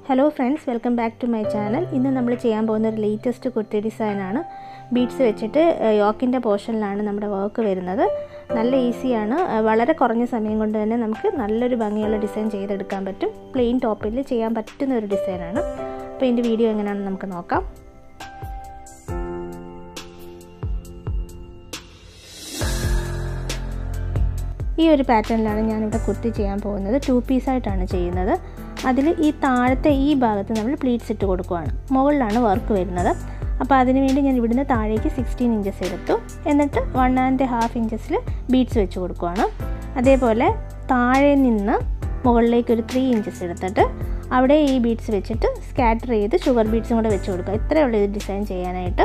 hello friends welcome back to my channel ഇന്ന് നമ്മൾ ചെയ്യാൻ പോകുന്ന ഒരു ലേറ്റസ്റ്റ് കുർത്തി ഡിസൈനാണ് ബീഡ്സ് വെച്ചിട്ട് യോക്കിൻ്റെ പോർഷനിലാണ് നമ്മുടെ വർക്ക് വരുന്നത് നല്ല ഈസിയാണ് വളരെ കുറഞ്ഞ സമയം കൊണ്ട് തന്നെ നമുക്ക് നല്ലൊരു ഭംഗിയുള്ള ഡിസൈൻ ചെയ്തെടുക്കാൻ പറ്റും പ്ലെയിൻ ടോപ്പിൽ ചെയ്യാൻ പറ്റുന്ന ഒരു ഡിസൈനാണ് അപ്പോൾ ഇതിൻ്റെ വീഡിയോ എങ്ങനെയാണെന്ന് നമുക്ക് നോക്കാം ഈ ഒരു പാറ്റേണിലാണ് ഞാനിവിടെ കുർത്തി ചെയ്യാൻ പോകുന്നത് ടു പീസായിട്ടാണ് ചെയ്യുന്നത് അതിൽ ഈ താഴത്തെ ഈ ഭാഗത്ത് നമ്മൾ പ്ലീറ്റ്സ് ഇട്ട് കൊടുക്കുകയാണ് മുകളിലാണ് വർക്ക് വരുന്നത് അപ്പോൾ അതിന് വേണ്ടി ഞാൻ ഇവിടുന്ന് താഴേക്ക് സിക്സ്റ്റീൻ ഇഞ്ചസ് എടുത്തു എന്നിട്ട് വൺ ആൻഡ് ഹാഫ് ഇഞ്ചസിൽ ബീഡ്സ് വെച്ച് കൊടുക്കുകയാണ് അതേപോലെ താഴെ നിന്ന് മുകളിലേക്ക് ഒരു ത്രീ ഇഞ്ചസ് എടുത്തിട്ട് അവിടെ ഈ ബീഡ്സ് വെച്ചിട്ട് സ്കാറ്റർ ചെയ്ത് ഷുഗർ ബീഡ്സും കൂടെ വെച്ച് കൊടുക്കുക ഇത്രയേ ഉള്ളൂ ഇത് ഡിസൈൻ ചെയ്യാനായിട്ട്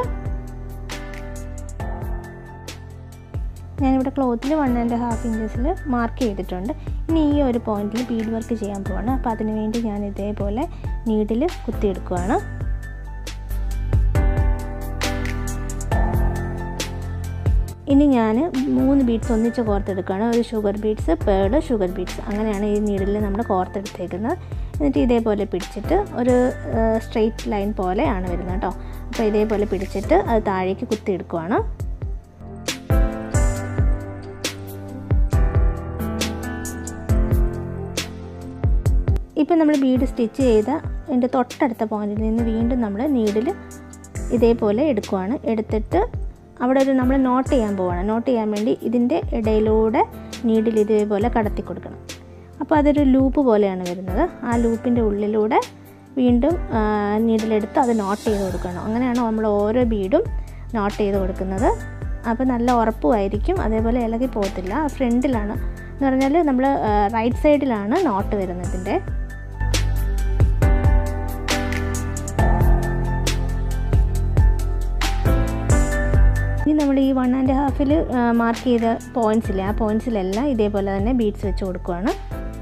ഞാനിവിടെ ക്ലോത്തിൽ വൺ ആൻഡ് ഹാഫ് ഇഞ്ചസിൽ മാർക്ക് ചെയ്തിട്ടുണ്ട് ഇനി ഈ ഒരു പോയിന്റിൽ ബീഡ് വർക്ക് ചെയ്യാൻ പോവാണ് അപ്പോൾ അതിന് വേണ്ടി ഞാൻ ഇതേപോലെ നീഡിൽ കുത്തിയെടുക്കുകയാണ് ഇനി ഞാൻ മൂന്ന് ബീഡ്സ് ഒന്നിച്ച് കോർത്തെടുക്കുകയാണ് ഒരു ഷുഗർ ബീഡ്സ് പേർഡ് ഷുഗർ ബീഡ്സ് അങ്ങനെയാണ് ഈ നീഡിൽ നമ്മൾ കോർത്തെടുത്തേക്കുന്നത് എന്നിട്ട് ഇതേപോലെ പിടിച്ചിട്ട് ഒരു സ്ട്രെയിറ്റ് ലൈൻ പോലെയാണ് വരുന്നത് കേട്ടോ അപ്പോൾ ഇതേപോലെ പിടിച്ചിട്ട് അത് താഴേക്ക് കുത്തിയെടുക്കുകയാണ് ഇപ്പം നമ്മൾ ബീഡ് സ്റ്റിച്ച് ചെയ്ത എൻ്റെ തൊട്ടടുത്ത പോയിന്റിൽ നിന്ന് വീണ്ടും നമ്മൾ നീഡിൽ ഇതേപോലെ എടുക്കുവാണ് എടുത്തിട്ട് അവിടെ ഒരു നമ്മൾ നോട്ട് ചെയ്യാൻ പോവാണ് നോട്ട് ചെയ്യാൻ വേണ്ടി ഇതിൻ്റെ ഇടയിലൂടെ നീഡിൽ ഇതേപോലെ കടത്തി കൊടുക്കണം അപ്പോൾ അതൊരു ലൂപ്പ് പോലെയാണ് വരുന്നത് ആ ലൂപ്പിൻ്റെ ഉള്ളിലൂടെ വീണ്ടും നീഡിലെടുത്ത് അത് നോട്ട് ചെയ്ത് കൊടുക്കണം അങ്ങനെയാണ് നമ്മൾ ഓരോ ബീഡും നോട്ട് ചെയ്ത് കൊടുക്കുന്നത് അപ്പോൾ നല്ല ഉറപ്പുമായിരിക്കും അതേപോലെ ഇളകി പോകത്തില്ല ഫ്രണ്ടിലാണ് എന്ന് പറഞ്ഞാൽ നമ്മൾ റൈറ്റ് സൈഡിലാണ് നോട്ട് വരുന്നതിൻ്റെ ഇനി നമ്മൾ ഈ വൺ ആൻഡ് ഹാഫിൽ മാർക്ക് ചെയ്ത പോയിൻറ്റ്സില്ലേ ആ പോയിൻറ്റ്സിലെല്ലാം ഇതേപോലെ തന്നെ ബീഡ്സ് വെച്ച് കൊടുക്കുകയാണ്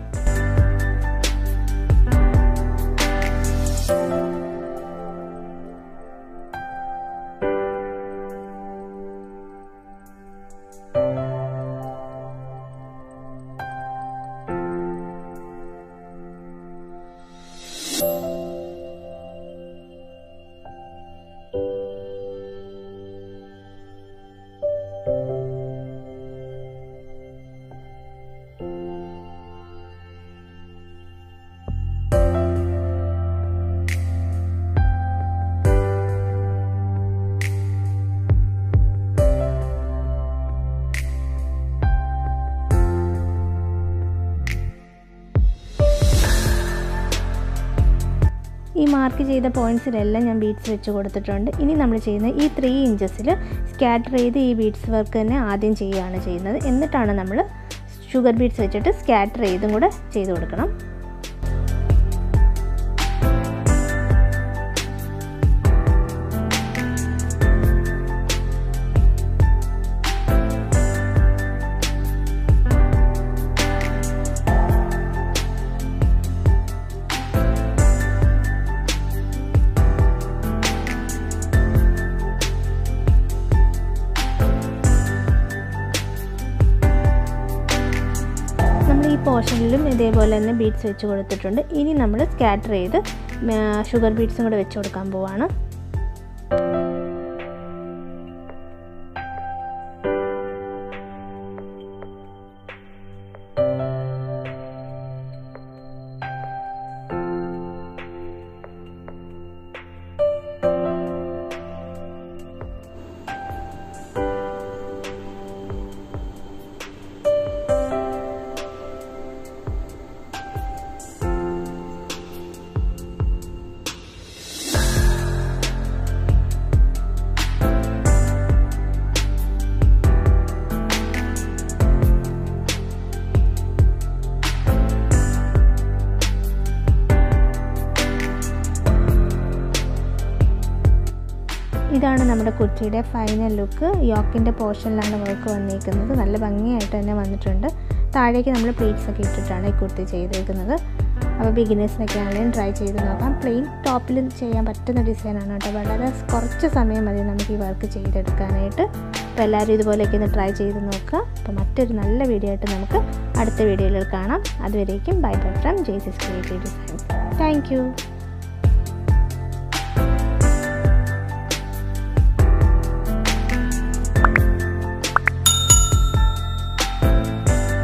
ഈ മാർക്ക് ചെയ്ത പോയിൻറ്റ്സിലെല്ലാം ഞാൻ ബീഡ്സ് വെച്ച് കൊടുത്തിട്ടുണ്ട് ഇനി നമ്മൾ ചെയ്യുന്ന ഈ ത്രീ ഇഞ്ചസിൽ സ്കാറ്റർ ചെയ്ത് ഈ ബീഡ്സ് വർക്ക് തന്നെ ആദ്യം ചെയ്യുകയാണ് ചെയ്യുന്നത് എന്നിട്ടാണ് നമ്മൾ ഷുഗർ ബീഡ്സ് വെച്ചിട്ട് സ്കാറ്റർ ചെയ്തും കൂടെ ചെയ്ത് കൊടുക്കണം നമ്മൾ ഈ പോർഷനിലും ഇതേപോലെ തന്നെ ബീഡ്സ് വെച്ച് കൊടുത്തിട്ടുണ്ട് ഇനി നമ്മൾ സ്കാറ്റർ ചെയ്ത് ഷുഗർ ബീഡ്സും കൂടെ വെച്ച് കൊടുക്കാൻ പോവാണ് ഇതാണ് നമ്മുടെ കുർത്തിയുടെ ഫൈനൽ ലുക്ക് യോക്കിൻ്റെ പോർഷനിലാണ് വർക്ക് വന്നിരിക്കുന്നത് നല്ല ഭംഗിയായിട്ട് തന്നെ വന്നിട്ടുണ്ട് താഴേക്ക് നമ്മൾ പ്ലീറ്റ്സ് ഒക്കെ ഇട്ടിട്ടാണ് ഈ കുർത്തി ചെയ്തേക്കുന്നത് അപ്പോൾ ബിഗിനേഴ്സിനൊക്കെ ആണെങ്കിലും ട്രൈ ചെയ്ത് നോക്കാം പ്ലെയിൻ ടോപ്പിൽ ചെയ്യാൻ പറ്റുന്ന ഡിസൈനാണ് കേട്ടോ വളരെ കുറച്ച് സമയം മതി നമുക്ക് ഈ വർക്ക് ചെയ്തെടുക്കാനായിട്ട് അപ്പോൾ എല്ലാവരും ഇതുപോലെയൊക്കെ ഒന്ന് ട്രൈ ചെയ്ത് നോക്കുക അപ്പോൾ മറ്റൊരു നല്ല വീഡിയോ ആയിട്ട് നമുക്ക് അടുത്ത വീഡിയോയിൽ കാണാം അതുവരേക്കും bye bye from Jaicy's creative designs thank